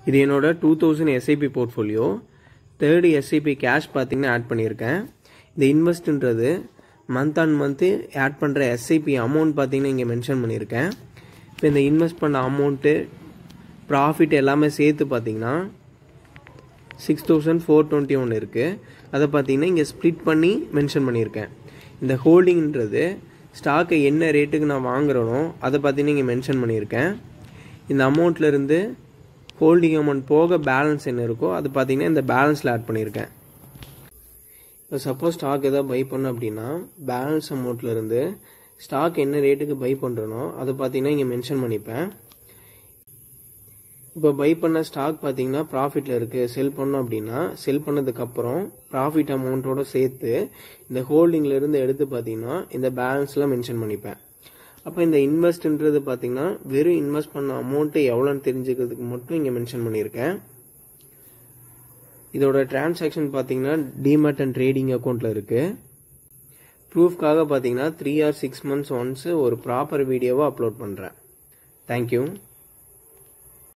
இது என்னோட two thousand SIP portfolio third SIP cash பார்த்தீங்கன்னா ஆட் பண்ணியிருக்கேன் இந்த இன்வெஸ்ட்ன்றது மந்த் ஆன் மந்த்து ஆட் பண்ணுற எஸ்ஐபி அமௌண்ட் பார்த்தீங்கன்னா இங்கே மென்ஷன் பண்ணியிருக்கேன் இப்போ இந்த இன்வெஸ்ட் பண்ண அமௌண்ட்டு ப்ராஃபிட் எல்லாமே சேர்த்து பார்த்தீங்கன்னா six thousand four twenty one இருக்குது அதை பார்த்தீங்கன்னா இங்கே ஸ்ப்ளிட் பண்ணி மென்ஷன் பண்ணியிருக்கேன் இந்த ஹோல்டிங்ன்றது ஸ்டாக்கை என்ன ரேட்டுக்கு நான் வாங்குறேனோ அதை பார்த்தீங்கன்னா இங்கே மென்ஷன் பண்ணியிருக்கேன் இந்த அமௌண்ட்லேருந்து ஹோல்டிங் அமௌண்ட் போக பேலன்ஸ் என்ன இருக்கோ அது பார்த்தீங்கன்னா இந்த பேலன்ஸில் ஆட் பண்ணியிருக்கேன் இப்போ சப்போஸ் ஸ்டாக் எதாவது பை பண்ணோம் அப்படின்னா பேலன்ஸ் அமௌண்ட்லேருந்து ஸ்டாக் என்ன ரேட்டுக்கு பை பண்ணுறனோ அதை பார்த்தீங்கன்னா இங்கே மென்ஷன் பண்ணிப்பேன் இப்போ பை பண்ண ஸ்டாக் பார்த்தீங்கன்னா ப்ராஃபிட்டில் இருக்குது செல் பண்ணோம் அப்படின்னா செல் பண்ணதுக்கப்புறம் ப்ராஃபிட் அமௌண்ட்டோட சேர்த்து இந்த ஹோல்டிங்லேருந்து எடுத்து பார்த்தீங்கன்னா இந்த பேலன்ஸ்லாம் மென்ஷன் பண்ணிப்பேன் அப்போ இந்த இன்வெஸ்ட்ன்றது பார்த்தீங்கன்னா வெறும் இன்வெஸ்ட் பண்ண அமௌண்ட்டு எவ்வளோன்னு தெரிஞ்சுக்கிறதுக்கு மட்டும் இங்கே மென்ஷன் பண்ணியிருக்கேன் இதோட டிரான்சாக்ஷன் பார்த்தீங்கன்னா டிமேட் அண்ட் ட்ரேடிங் அக்கௌண்ட்டில் இருக்குது ப்ரூஃப்காக பார்த்தீங்கன்னா three or six months once ஒரு ப்ராப்பர் வீடியோவை அப்லோட் பண்ணுறேன் தேங்க்யூ